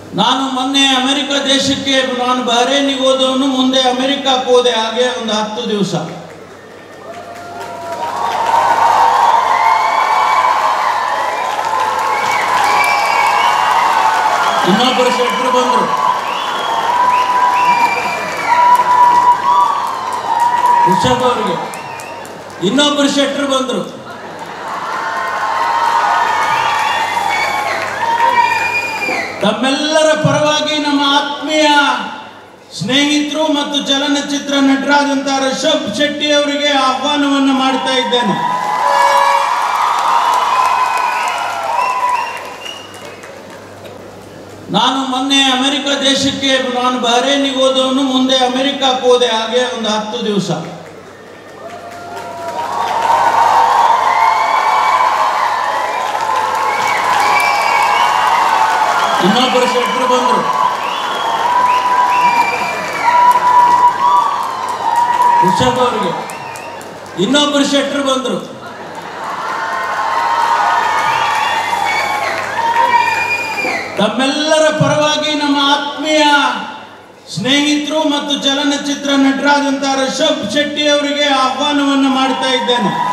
ನಾನು ಮೊನ್ನೆ ಅಮೆರಿಕ ದೇಶಕ್ಕೆ ನಾನು ಬಹರೇನಿಗೆ ಹೋದವನು ಮುಂದೆ ಅಮೆರಿಕಕ್ಕೆ ಹೋದೆ ಹಾಗೆ ಒಂದು ಹತ್ತು ದಿವಸ ಇನ್ನೊಬ್ಬರು ಶೆಟ್ರು ಬಂದರು ರಿಷಬ್ ಅವರಿಗೆ ಇನ್ನೊಬ್ಬರು ಶೆಟ್ರು ಬಂದರು ತಮ್ಮೆಲ್ಲರ ಪರವಾಗಿ ನಮ್ಮ ಆತ್ಮೀಯ ಸ್ನೇಹಿತರು ಮತ್ತು ಚಲನಚಿತ್ರ ನಟರಾದಂತಹ ರಿಷಬ್ ಶೆಟ್ಟಿ ಅವರಿಗೆ ಆಹ್ವಾನವನ್ನು ಮಾಡ್ತಾ ಇದ್ದೇನೆ ನಾನು ಮೊನ್ನೆ ಅಮೆರಿಕ ದೇಶಕ್ಕೆ ನಾನು ಬಹರೇನಿಗೆ ಹೋದವನು ಮುಂದೆ ಅಮೆರಿಕಕ್ಕೆ ಹೋದೆ ಹಾಗೆ ಒಂದು ಹತ್ತು ದಿವಸ ಇನ್ನೊಬ್ಬರು ಶೆಟ್ರು ಬಂದರು ರಿಷಬ್ ಅವರಿಗೆ ಇನ್ನೊಬ್ಬರು ಶೆಟ್ರು ಬಂದರು ತಮ್ಮೆಲ್ಲರ ಪರವಾಗಿ ನಮ್ಮ ಆತ್ಮೀಯ ಸ್ನೇಹಿತರು ಮತ್ತು ಚಲನಚಿತ್ರ ನಟರಾದಂತಹ ರಿಷಬ್ ಶೆಟ್ಟಿ ಅವರಿಗೆ ಆಹ್ವಾನವನ್ನು ಮಾಡ್ತಾ ಇದ್ದೇನೆ